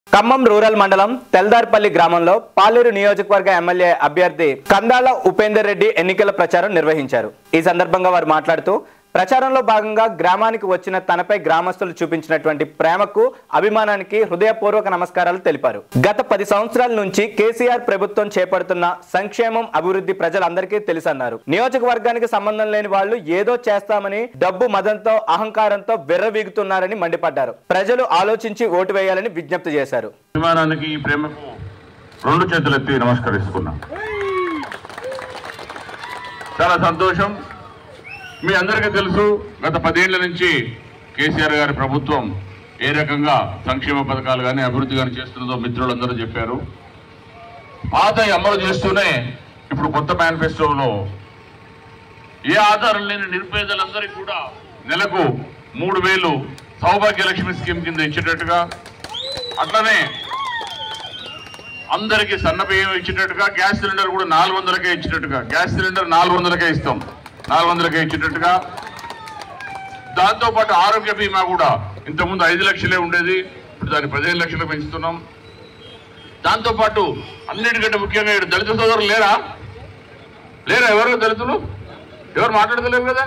Khammam rural మండలం తెల్దార్పల్లి గ్రామంలో పాలేరు నియోజకవర్గ ఎమ్మెల్యే అభ్యర్థి కందాల ఉపేందర్ రెడ్డి ఎన్నికల ప్రచారం నిర్వహించారు ఈ సందర్భంగా వారు మాట్లాడుతూ ప్రచారంలో భాగంగా గ్రామానికి వచ్చిన తనపై గ్రామస్తులు చూపించినటువంటి ప్రేమకు అభిమానానికి హృదయపూర్వక నమస్కారాలు తెలిపారు గత పది సంవత్సరాల నుంచి కేసీఆర్ ప్రభుత్వం చేపడుతున్న సంక్షేమం అభివృద్ధి ప్రజలందరికీ తెలుసన్నారు నియోజకవర్గానికి సంబంధం లేని వాళ్ళు ఏదో చేస్తామని డబ్బు మదంతో అహంకారంతో విర్రవీగుతున్నారని మండిపడ్డారు ప్రజలు ఆలోచించి ఓటు వేయాలని విజ్ఞప్తి చేశారు అభిమానానికి ఈ ప్రేమకు రెండు చేతులెత్తి నమస్కరిస్తున్నా చాలా సంతోషం మీ అందరికీ తెలుసు గత పదేళ్ల నుంచి కేసీఆర్ గారి ప్రభుత్వం ఏ రకంగా సంక్షేమ పథకాలు కానీ అభివృద్ధి కానీ చేస్తున్నదో మిత్రులందరూ చెప్పారు పాత అమలు చేస్తూనే ఇప్పుడు కొత్త మేనిఫెస్టోలో ఏ ఆధారం లేని నిరుపేదలందరికీ కూడా నెలకు మూడు వేలు సౌభాగ్య లక్ష్మి స్కీమ్ కింద ఇచ్చేటట్టుగా అట్లనే అందరికి సన్న బియ్యం ఇచ్చేటట్టుగా గ్యాస్ సిలిండర్ కూడా నాలుగు వందలకే ఇచ్చేటట్టుగా గ్యాస్ సిలిండర్ నాలుగు వందలకే ఇస్తాం నాలుగు వందలకే ఇచ్చేటట్టుగా దాంతో పాటు ఆరోగ్య బీమా కూడా ఇంతకుముందు ఐదు లక్షలే ఉండేది ఇప్పుడు దాన్ని పదిహేను లక్షలు పెంచుతున్నాం దాంతో పాటు అన్నిటికంటే ముఖ్యంగా ఇక్కడ దళిత సోదరులు లేరా లేరా ఎవరు దళితులు ఎవరు మాట్లాడతలేరు కదా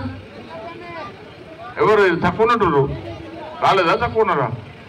ఎవరు తక్కువ ఉన్నట్టు రాలేదా తక్కువ ఉన్నారా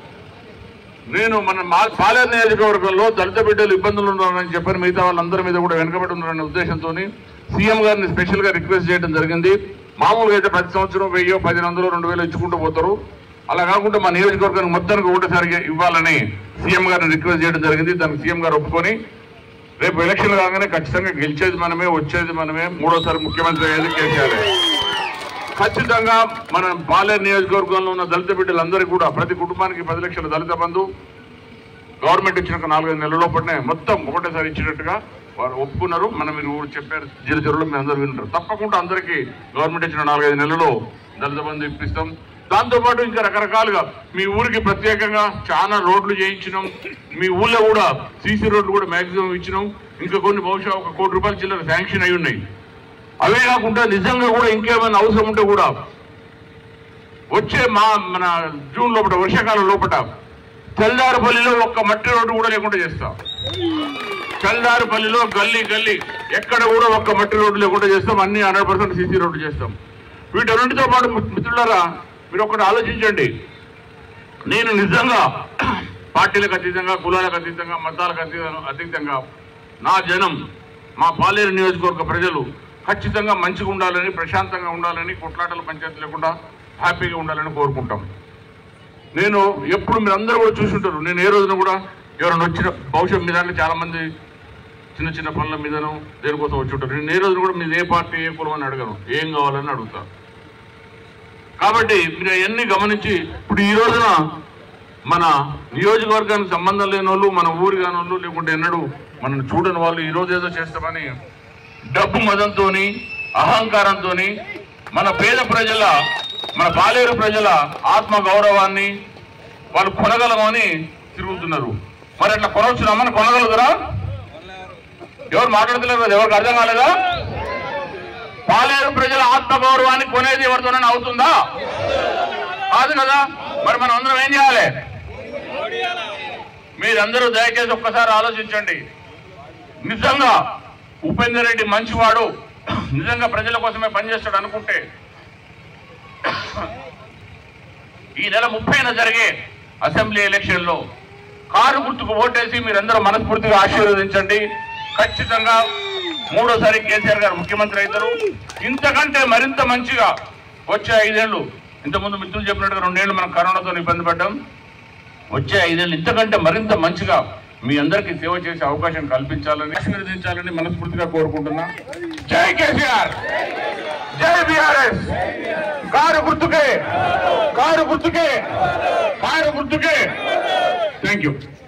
నేను మన మా- పాలేరు నియోజకవర్గంలో దళిత బిడ్డలు ఇబ్బందులు ఉన్నారని చెప్పని మిగతా వాళ్ళందరి మీద కూడా వెనకబడి ఉన్నారనే ఉద్దేశంతో సీఎం గారిని స్పెషల్ గా రిక్వెస్ట్ చేయడం జరిగింది మామూలుగా అయితే ప్రతి సంవత్సరం వెయ్యో పదిహేను వందలు రెండు వేలు ఇచ్చుకుంటూ పోతారు అలా కాకుండా మా నియోజకవర్గానికి మొత్తానికి ఒకటేసారి ఇవ్వాలని సీఎం గారిని రిక్వెస్ట్ చేయడం జరిగింది దానికి సీఎం గారు ఒప్పుకొని రేపు ఎలక్షన్ కాగానే ఖచ్చితంగా గెలిచేది మనమే వచ్చేది మనమే మూడోసారి ముఖ్యమంత్రి అయ్యేది కేసీఆర్ ఖచ్చితంగా మన పాలేరు నియోజకవర్గంలో ఉన్న దళిత బిడ్డలందరికీ కూడా ప్రతి కుటుంబానికి పది లక్షల దళిత బంధు గవర్నమెంట్ ఇచ్చిన ఒక నాలుగైదు నెలల పడినే మొత్తం ఒకటేసారి ఇచ్చినట్టుగా వారు ఒప్పుకున్నారు మనం మీరు ఊరు చెప్పారు జిల్లా చెరువులో మీరు అందరూ వింటారు తప్పకుండా అందరికీ గవర్నమెంట్ ఇచ్చిన నాలుగైదు నెలల్లో దళిత బంధు ఇప్పిస్తాం దాంతోపాటు ఇంకా రకరకాలుగా మీ ఊరికి ప్రత్యేకంగా చాలా రోడ్లు చేయించినాం మీ ఊళ్ళో కూడా సీసీ రోడ్లు కూడా మాక్సిమం ఇచ్చినాం ఇంకా కొన్ని బహుశా ఒక కోటి రూపాయల చిల్లర శాంక్షన్ అయి ఉన్నాయి అవే కాకుండా నిజంగా కూడా ఇంకేమైనా అవసరం ఉంటే కూడా వచ్చే మా మన జూన్ లోపల వర్షాకాలం లోపల తెల్లారుపల్లిలో ఒక్క మట్టి రోడ్డు కూడా లేకుండా చేస్తాం తెల్లారుపల్లిలో గల్లీ గల్లీ ఎక్కడ కూడా ఒక్క మట్టి రోడ్డు లేకుండా చేస్తాం అన్ని హండ్రెడ్ పర్సెంట్ సీసీ రోడ్డు చేస్తాం వీటన్నిటితో పాటు మిత్రులారా మీరు ఒకటి ఆలోచించండి నేను నిజంగా పార్టీలకు అతీతంగా కులాలకు అతీతంగా మతాలకు అతీతంగా అతీతంగా నా జనం మా పాలేరు నియోజకవర్గ ప్రజలు ఖచ్చితంగా మంచిగా ఉండాలని ప్రశాంతంగా ఉండాలని కొట్లాటలు పంచాయతీ లేకుండా హ్యాపీగా ఉండాలని కోరుకుంటాం నేను ఎప్పుడు మీరు అందరూ కూడా చూసుంటారు నేను ఏ రోజున కూడా ఎవరైనా వచ్చిన బహుశా మీ దాంట్లో చాలా మంది చిన్న చిన్న పనుల మీదను దేనికోసం వచ్చి ఉంటారు నేను ఏ రోజున కూడా మీరు ఏ పార్టీ ఏ కులం అని అడగను ఏం కావాలని అడుగుతా కాబట్టి మీరు అవన్నీ గమనించి ఇప్పుడు ఈ రోజున మన నియోజకవర్గానికి సంబంధం లేని వాళ్ళు మన ఊరి కాని వాళ్ళు లేకుంటే ఎన్నడూ మనం చూడని వాళ్ళు ఈ రోజు ఏదో చేస్తామని డబ్బు మదంతో అహంకారంతో మన పేద ప్రజల మన పాలేరు ప్రజల ఆత్మ గౌరవాన్ని వాళ్ళు కొనగలమని తిరుగుతున్నారు మరి అట్లా కొనవచ్చునా మనం కొనగలుగుతారా ఎవరు మాట్లాడతలేరు కదా ఎవరికి అర్థం కాలేదా పాలేరు ప్రజల ఆత్మ గౌరవాన్ని కొనేది ఎవరితోనైనా అవుతుందా కాదు కదా మరి మనం అందరం ఏం చేయాలి మీరందరూ దయచేసి ఒక్కసారి ఆలోచించండి నిజంగా ఉపేందర్ రెడ్డి మంచివాడు నిజంగా ప్రజల కోసమే పనిచేస్తాడు అనుకుంటే ఈ నెల ముప్పైన జరిగే అసెంబ్లీ ఎలక్షన్ లో కారు గుర్తుకు ఓటేసి మీరందరూ మనస్ఫూర్తిగా ఆశీర్వదించండి ఖచ్చితంగా మూడోసారి కేసీఆర్ గారు ముఖ్యమంత్రి అవుతారు ఇంతకంటే మరింత మంచిగా వచ్చే ఐదేళ్లు ఇంతకుముందు మిత్రులు చెప్పినట్టుగా రెండేళ్లు మనం కరోనాతో ఇబ్బంది పడ్డాం వచ్చే ఐదేళ్ళు ఇంతకంటే మరింత మంచిగా మీ అందరికీ సేవ చేసే అవకాశం కల్పించాలని ఆశీర్వదించాలని మనస్ఫూర్తిగా కోరుకుంటున్నా జై కేసీఆర్ జై బీఆర్ఎస్ కారు గుర్తుకే కారు గుర్తుకే కారు గుర్తుకే థ్యాంక్ యూ